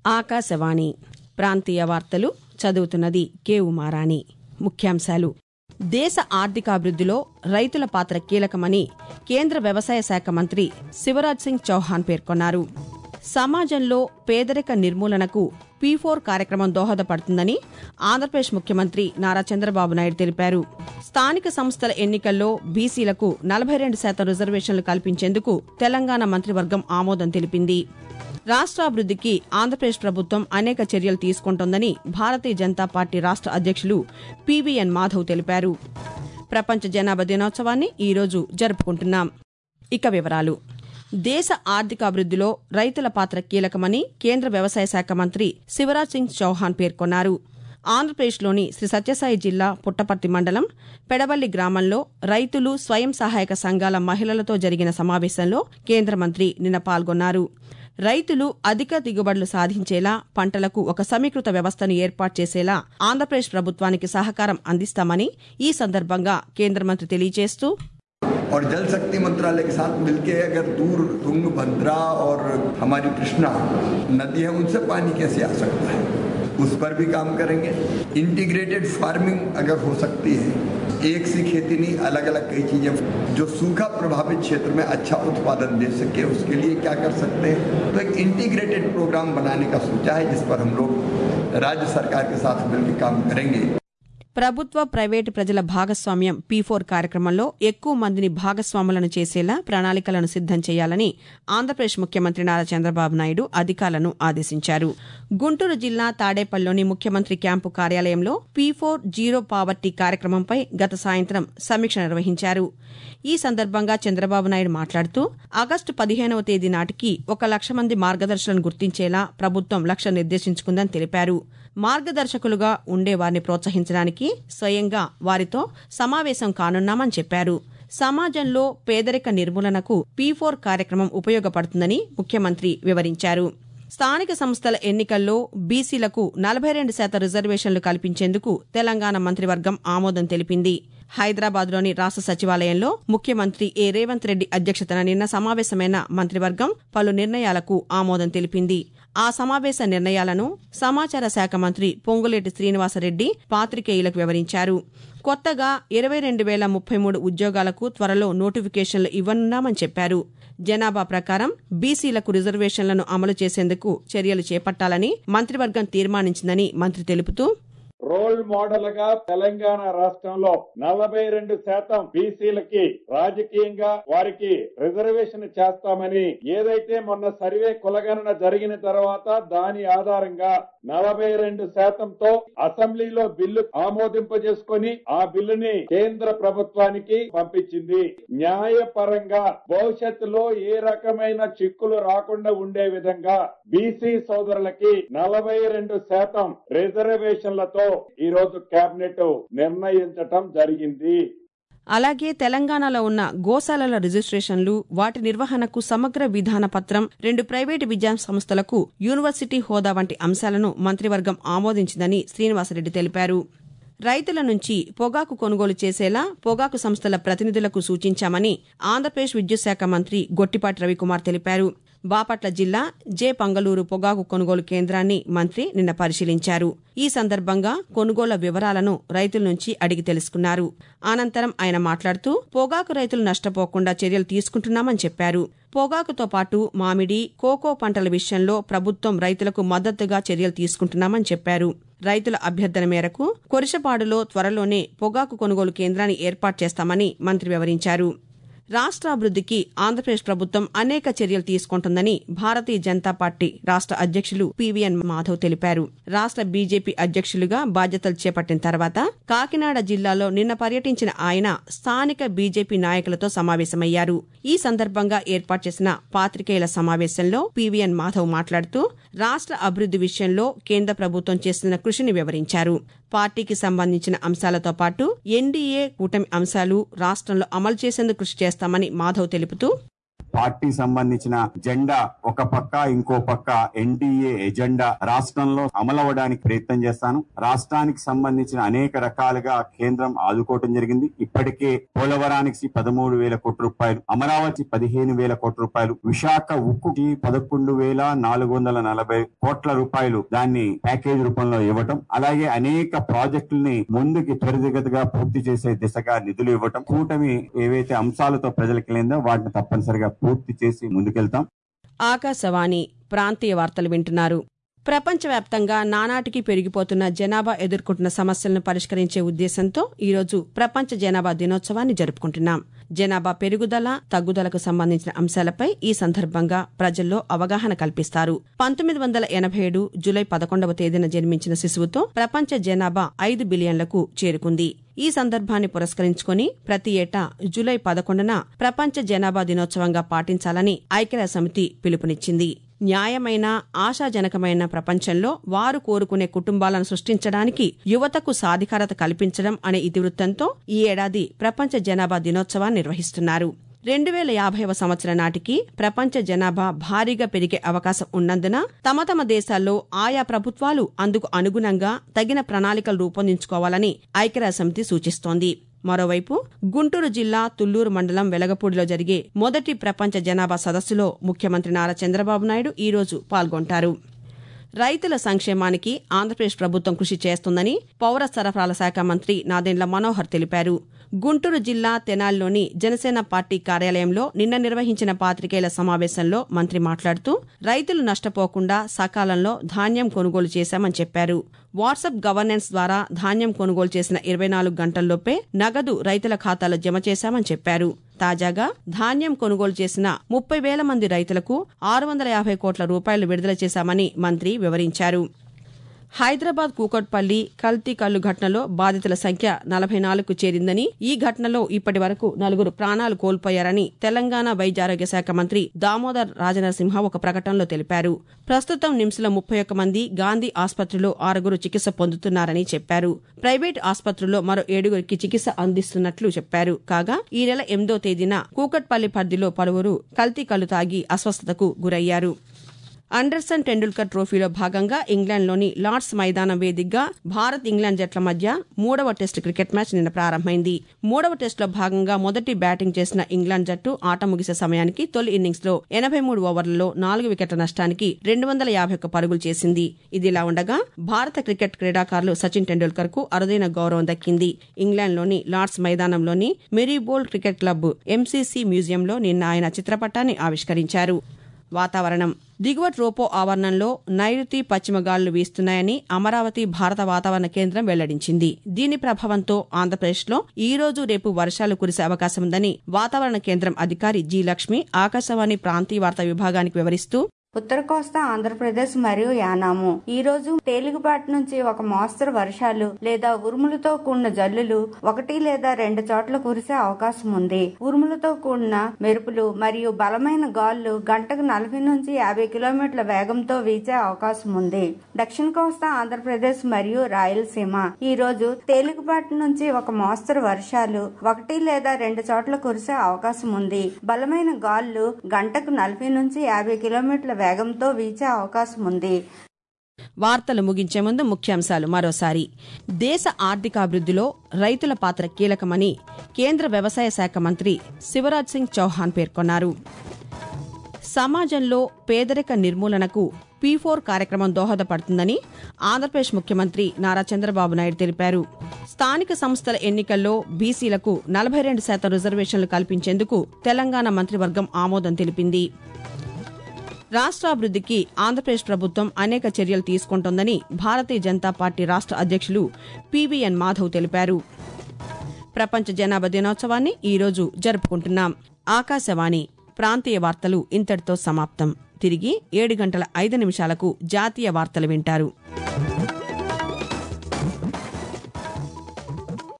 ఆకాశవాణి ప్రాంతీయ వార్తలు చదువుతున్నది కే ఉమారాణి ముఖ్యాంశాలు దేశ ఆర్థికాభివృద్దిలో రైతుల పాత్ర కీలకమని కేంద్ర వ్యవసాయ శాఖ మంత్రి శివరాజ్ సింగ్ చౌహాన్ పేర్కొన్నారు సమాజంలో పేదరిక నిర్మూలనకు పీ ఫోర్ కార్యక్రమం దోహదపడుతుందని ఆంధ్రప్రదేశ్ ముఖ్యమంత్రి నారా చంద్రబాబు నాయుడు తెలిపారు స్థానిక సంస్థల ఎన్నికల్లో బీసీలకు నలభై రెండు శాతం రిజర్వేషన్లు కల్పించేందుకు తెలంగాణ మంత్రివర్గం ఆమోదం తెలిపింది రాష్ట్రాభివృద్దికి ఆంధ్రప్రదేశ్ ప్రభుత్వం అనేక చర్యలు తీసుకుంటోందని భారతీయ జనతా పార్టీ రాష్ట్ర అధ్యక్షులు పీవీఎన్ మాధవ్ తెలిపారు ప్రపంచ జనాభా దినోత్సవాన్ని ఈరోజు జరుపుకుంటున్నాం ఇక వివరాలు దేశ ఆర్థికాభివృద్దిలో రైతుల పాత్ర కీలకమని కేంద్ర వ్యవసాయ శాఖ మంత్రి శివరాజ్ సింగ్ చౌహాన్ పేర్కొన్నారు ఆంధ్రప్రదేశ్లోని శ్రీ సత్యసాయి జిల్లా పుట్టపర్తి మండలం పెడబల్లి గ్రామంలో రైతులు స్వయం సహాయక సంఘాల మహిళలతో జరిగిన సమావేశంలో కేంద్ర మంత్రి నిన్న పాల్గొన్నారు రైతులు అధిక దిగుబడులు సాధించేలా పంటలకు ఒక సమీకృత వ్యవస్థను ఏర్పాటు చేసేలా ఆంధ్రప్రదేశ్ ప్రభుత్వానికి సహకారం అందిస్తామని ఈ సందర్భంగా కేంద్ర మంత్రి తెలియజేస్తూ और जल शक्ति मंत्रालय के साथ मिलके अगर दूर तुंगभद्रा और हमारी कृष्णा नदी है उनसे पानी कैसे आ सकता है उस पर भी काम करेंगे इंटीग्रेटेड फार्मिंग अगर हो सकती है एक सी खेती नहीं अलग अलग कई चीजें जो सूखा प्रभावित क्षेत्र में अच्छा उत्पादन दे सके उसके लिए क्या कर सकते हैं तो एक इंटीग्रेटेड प्रोग्राम बनाने का सोचा है जिस पर हम लोग राज्य सरकार के साथ मिलकर काम करेंगे ప్రభుత్వ ప్రైవేటు ప్రజల భాగస్వామ్యం పీ ఫోర్ కార్యక్రమంలో ఎక్కువ మందిని భాగస్వాములను చేసేలా ప్రణాళికలను సిద్దం చేయాలని ఆంధ్రప్రదేశ్ ముఖ్యమంత్రి నారా చంద్రబాబు నాయుడు అధికారులను ఆదేశించారు గుంటూరు జిల్లా తాడేపల్లిలోని ముఖ్యమంత్రి క్యాంపు కార్యాలయంలో పీ ఫోర్ జీరో పావర్టీ కార్యక్రమంపై గత సాయంత్రం సమీక్ష నిర్వహించారు ఈ సందర్భంగా చంద్రబాబు నాయుడు మాట్లాడుతూ ఆగస్టు పదిహేనవ తేదీ నాటికి ఒక లక్ష మంది మార్గదర్శులను గుర్తించేలా ప్రభుత్వం లక్ష్యం నిర్దేశించుకుందని తెలిపారు మార్గదర్శకులుగా ఉండే వారిని ప్రోత్సహించడానికి స్వయంగా వారితో సమావేశం కానున్నామని చెప్పారు సమాజంలో పేదరిక నిర్మూలనకు పీ ఫోర్ కార్యక్రమం ఉపయోగపడుతుందని ముఖ్యమంత్రి వివరించారు స్థానిక సంస్థల ఎన్నికల్లో బీసీలకు నలభై రెండు శాతం రిజర్వేషన్లు కల్పించేందుకు తెలంగాణ మంత్రివర్గం ఆమోదం తెలిపింది హైదరాబాద్లోని రాష్ట్ర సచివాలయంలో ముఖ్యమంత్రి ఏ రేవంత్ రెడ్డి అధ్యక్షతన నిన్న సమావేశమైన మంత్రివర్గం పలు నిర్ణయాలకు ఆమోదం తెలిపింది ఆ సమావేశ నిర్ణయాలను సమాచార శాఖ మంత్రి పొంగులేటి శ్రీనివాసరెడ్డి పాతికేయులకు వివరించారు కొత్తగా ఇరవై రెండు వేల ముప్పై మూడు ఉద్యోగాలకు త్వరలో నోటిఫికేషన్లు ఇవ్వనున్నామని చెప్పారు జనాభా ప్రకారం బీసీలకు రిజర్వేషన్లను అమలు చేసేందుకు చర్యలు చేపట్టాలని మంత్రివర్గం తీర్మానించిందని మంత్రి తెలుపుతూ రోల్ మోడల్ గా తెలంగాణ రాష్ట్రంలో నలభై రెండు శాతం బీసీలకి రాజకీయంగా వారికి రిజర్వేషన్ చేస్తామని ఏదైతే మొన్న సర్వే కులగణన జరిగిన తర్వాత దాని ఆధారంగా నలభై రెండు శాతంతో అసెంబ్లీలో బిల్లు ఆమోదింపజేసుకొని ఆ బిల్లుని కేంద్ర ప్రభుత్వానికి పంపించింది న్యాయపరంగా భవిష్యత్తులో ఏ రకమైన చిక్కులు రాకుండా ఉండే విధంగా బీసీ సోదరులకి నలభై రెండు శాతం రిజర్వేషన్లతో ఈ రోజు కేబినెట్ నిర్ణయించటం జరిగింది అలాగే తెలంగాణలో ఉన్న గోశాలల రిజిస్ట్రేషన్లు వాటి నిర్వహణకు సమగ్ర విధాన పత్రం రెండు ప్రైవేటు విద్యా సంస్థలకు యూనివర్సిటీ హోదా వంటి అంశాలను మంత్రివర్గం ఆమోదించిందని శ్రీనివాసరెడ్డి తెలిపారు రైతుల నుంచి పొగాకు కొనుగోలు చేసేలా పొగాకు సంస్థల ప్రతినిధులకు సూచించామని ఆంధ్రప్రదేశ్ విద్యుత్ శాఖ మంత్రి గొట్టిపాటి రవికుమార్ తెలిపారు బాపట్ల జిల్లా జే పంగలూరు పొగాకు కొనుగోలు కేంద్రాన్ని మంత్రి నిన్న పరిశీలించారు ఈ సందర్భంగా కొనుగోళ్ల వివరాలను రైతుల నుంచి అడిగి తెలుసుకున్నారు అనంతరం ఆయన మాట్లాడుతూ పొగాకు రైతులు నష్టపోకుండా చర్యలు తీసుకుంటున్నామని చెప్పారు పొగాకుతో పాటు మామిడి కోకో పంటల విషయంలో ప్రభుత్వం రైతులకు మద్దతుగా చర్యలు తీసుకుంటున్నామని చెప్పారు రైతుల అభ్యర్థన మేరకు కొరిషపాడులో త్వరలోనే పొగాకు కొనుగోలు కేంద్రాన్ని ఏర్పాటు చేస్తామని మంత్రి వివరించారు రాష్ట్రాభివృద్దికి ఆంధ్రప్రదేశ్ ప్రభుత్వం అనేక చర్యలు తీసుకుంటుందని భారతీయ జనతా పార్టీ రాష్ట్ర అధ్యక్షులు పీవీఎన్ మాధవ్ తెలిపారు రాష్ట్ర బీజేపీ అధ్యక్షులుగా బాధ్యతలు చేపట్టిన తర్వాత కాకినాడ జిల్లాలో నిన్న పర్యటించిన ఆయన స్థానిక బీజేపీ నాయకులతో సమావేశమయ్యారు ఈ సందర్భంగా ఏర్పాటు చేసిన పాతికేయుల సమావేశంలో పీవీఎన్ మాధవ్ మాట్లాడుతూ రాష్ట్ర అభివృద్ది విషయంలో కేంద్ర ప్రభుత్వం చేస్తున్న కృషిని వివరించారు పార్టీకి సంబంధించిన అంశాలతో పాటు ఎన్డీఏ కూటమి అంశాలు రాష్ట్రంలో అమలు చేసేందుకు కృషి చేస్తామని మాధవ్ తెలుపుతూ పార్టీ సంబంధించిన జెండా ఒక పక్క ఇంకో పక్క ఎన్డీఏ ఎజెండా రాష్ట్రంలో అమలవడానికి ప్రయత్నం చేస్తాను రాష్ట్రానికి సంబంధించిన అనేక రకాలుగా కేంద్రం ఆదుకోవటం జరిగింది ఇప్పటికే పోలవరానికి పదమూడు వేల కోట్ల రూపాయలు అమరావతి పదిహేను వేల కోట్ల రూపాయలు విశాఖ ఉక్కుకి పదకొండు వేల నాలుగు వందల నలభై కోట్ల రూపాయలు దాన్ని ప్యాకేజ్ రూపంలో ఇవ్వటం అలాగే అనేక ప్రాజెక్టుల్ని ముందుకి త్వరితగతిగా పూర్తి చేసే దిశగా నిధులు ఇవ్వటం కూటమి ఏవైతే అంశాలతో ప్రజలకు లేదో వాటిని తప్పనిసరిగా పూర్తి చేసి ముందుకెళ్తాం ఆకాశవాణి ప్రాంతీయ వార్తలు వింటున్నారు ప్రపంచవ్యాప్తంగా నానాటికి పెరిగిపోతున్న జనాభా ఎదుర్కొంటున్న సమస్యలను పరిష్కరించే ఉద్దేశంతో ఈరోజు ప్రపంచ జనాభా దినోత్సవాన్ని జరుపుకుంటున్నాం జనాభా పెరుగుదల తగ్గుదలకు సంబంధించిన అంశాలపై ఈ సందర్భంగా ప్రజల్లో అవగాహన కల్పిస్తారు పంతొమ్మిది వందల ఎనభై ఏడు జులై పదకొండవ తేదీన జన్మించిన శిశువుతో ప్రపంచ జనాభా ఐదు బిలియన్లకు చేరుకుంది ఈ సందర్భాన్ని పురస్కరించుకుని ప్రతి ఏటా జులై పదకొండున ప్రపంచ జనాభా దినోత్సవంగా పాటించాలని ఐక్యరాజ్య సమితి పిలుపునిచ్చింది న్యాయమైన ఆశాజనకమైన ప్రపంచంలో వారు కోరుకునే కుటుంబాలను సృష్టించడానికి యువతకు సాధికారత కల్పించడం అనే ఇతివృత్తంతో ఈ ఏడాది ప్రపంచ జనాభా దినోత్సవాన్ని నిర్వహిస్తున్నారు రెండు వేల యాభైవ సంవత్సరం నాటికి ప్రపంచ జనాభా భారీగా పెరిగే అవకాశం ఉన్నందున తమ తమ దేశాల్లో ఆయా ప్రభుత్వాలు అందుకు అనుగుణంగా తగిన ప్రణాళికలు రూపొందించుకోవాలని ఐక్యరాజ్య సమితి సూచిస్తోంది మరోవైపు గుంటూరు జిల్లా తుళ్లూరు మండలం వెలగపూడిలో జరిగే మొదటి ప్రపంచ జనాభా సదస్సులో ముఖ్యమంత్రి నారా చంద్రబాబు నాయుడు ఈ రోజు పాల్గొంటారు రైతుల సంక్షేమానికి ఆంధ్రప్రదేశ్ ప్రభుత్వం కృషి చేస్తుందని పౌర సరఫరాల శాఖ మంత్రి నాదెండ్ల మనోహర్ తెలిపారు గుంటూరు జిల్లా తెనాలిలోని జనసేన పార్టీ కార్యాలయంలో నిన్న నిర్వహించిన పాతికేయుల సమావేశంలో మంత్రి మాట్లాడుతూ రైతులు నష్టపోకుండా సకాలంలో ధాన్యం కొనుగోలు చేశామని చెప్పారు వాట్సాప్ గవర్నెన్స్ ద్వారా ధాన్యం కొనుగోలు చేసిన ఇరవై నాలుగు గంటల్లోపే నగదు రైతుల ఖాతాలో జమ చేశామని చెప్పారు తాజాగా ధాన్యం కొనుగోలు చేసిన ముప్పై వేల మంది రైతులకు ఆరు వందల యాభై కోట్ల రూపాయలు విడుదల చేశామని మంత్రి వివరించారు హైదరాబాద్ కూకట్పల్లి కల్తీ కల్లు ఘటనలో బాధితుల సంఖ్య నలభై నాలుగుకు చేరిందని ఈ ఘటనలో ఇప్పటి వరకు నలుగురు ప్రాణాలు కోల్పోయారని తెలంగాణ వైద్యారోగ్య శాఖ మంత్రి దామోదర్ రాజనరసింహ ఒక ప్రకటనలో తెలిపారు ప్రస్తుతం నిమ్స్లో ముప్పై ఒక్క మంది గాంధీ ఆసుపత్రిలో ఆరుగురు చికిత్స పొందుతున్నారని చెప్పారు ప్రైవేట్ ఆసుపత్రుల్లో మరో ఏడుగురికి చికిత్స అందిస్తున్నట్లు చెప్పారు కాగా ఈ నెల ఎనిమిదో తేదీన కూకట్పల్లి పరిధిలో పలువురు కల్తీ కల్లు తాగి అస్వస్థతకు గురయ్యారు అండర్సన్ టెండూల్కర్ ట్రోఫీలో భాగంగా ఇంగ్లాండ్లోని లార్డ్స్ మైదానం వేదికగా భారత్ ఇంగ్లాండ్ జట్ల మధ్య మూడవ టెస్టు క్రికెట్ మ్యాచ్ నిన్న ప్రారంభమైంది మూడవ టెస్టులో భాగంగా మొదటి బ్యాటింగ్ చేసిన ఇంగ్లాండ్ జట్టు ఆట ముగిసే సమయానికి తొలి ఇన్నింగ్స్లో ఎనభై మూడు ఓవర్లలో నాలుగు వికెట్ల నష్టానికి రెండు వందల యాభై ఒక్క పరుగులు చేసింది ఇదిలా ఉండగా భారత క్రికెట్ క్రీడాకారులు సచిన్ టెండూల్కర్ కు అరుదైన గౌరవం దక్కింది ఇంగ్లాండ్లోని లార్డ్స్ మైదానంలోని మెరీబోల్ క్రికెట్ క్లబ్ ఎంసీసీ మ్యూజియంలో నిన్న ఆయన చిత్రపటాన్ని ఆవిష్కరించారు వాతావరణం దిగువ ట్రోపో ఆవరణంలో నైరుతి పశ్చిమ గాలులు వీస్తున్నాయని అమరావతి భారత వాతావరణ కేంద్రం వెల్లడించింది దీని ప్రభావంతో ఆంధ్రప్రదేశ్లో ఈ రోజు రేపు వర్షాలు కురిసే అవకాశం ఉందని వాతావరణ కేంద్రం అధికారి జి లక్ష్మి ఆకాశవాణి ప్రాంతీయ వార్తా విభాగానికి వివరిస్తూ ఉత్తర కోస్తా ఆంధ్రప్రదేశ్ మరియు యానాము ఈ రోజు తేలికపాటి నుంచి ఒక మోస్తరు వర్షాలు లేదా ఉరుములతో కూడిన జల్లులు ఒకటి లేదా రెండు చోట్ల కురిసే అవకాశం ఉంది ఉరుములతో కూడిన మెరుపులు మరియు బలమైన గాలులు గంటకు నలభై నుంచి యాభై కిలోమీటర్ల వేగంతో వీచే అవకాశం ఉంది దక్షిణ కోస్తా ఆంధ్రప్రదేశ్ మరియు రాయలసీమ ఈ రోజు తేలికపాటి నుంచి ఒక మోస్తరు వర్షాలు ఒకటి లేదా రెండు చోట్ల కురిసే అవకాశం ఉంది బలమైన గాలులు గంటకు నలభై నుంచి యాభై కిలోమీటర్ల వేగంతో వీచే అవకాశం ఉంది వార్తలు ముగించే ముందు ముఖ్యాంశాలు మరోసారి దేశ ఆర్థికాభివృద్ధిలో రైతుల పాత్ర కీలకమని కేంద్ర వ్యవసాయ శాఖ మంత్రి శివరాజ్ సింగ్ చౌహాన్ పేర్కొన్నారు సమాజంలో పేదరిక నిర్మూలనకు పీ ఫోర్ కార్యక్రమం దోహదపడుతుందని ఆంధ్రప్రదేశ్ ముఖ్యమంత్రి నారా చంద్రబాబు నాయుడు తెలిపారు స్థానిక సంస్థల ఎన్నికల్లో బీసీలకు నలభై రెండు శాతం రిజర్వేషన్లు కల్పించేందుకు తెలంగాణ మంత్రివర్గం ఆమోదం తెలిపింది రాష్ట్రాభివృద్ధికి ఆంధ్రప్రదేశ్ ప్రభుత్వం అనేక చర్యలు తీసుకుంటోందని భారతీయ జనతా పార్టీ రాష్ట్ర అధ్యక్షులు పీవీఎన్ మాధవ్ తెలిపారు ప్రపంచ జనాభా దినోత్సవాన్ని ఈరోజు జరుపుకుంటున్నాం ఆకాశవాణి ప్రాంతీయ వార్తలు ఇంతటితో సమాప్తం తిరిగి ఏడు గంటల ఐదు నిమిషాలకు జాతీయ వార్తలు వింటారు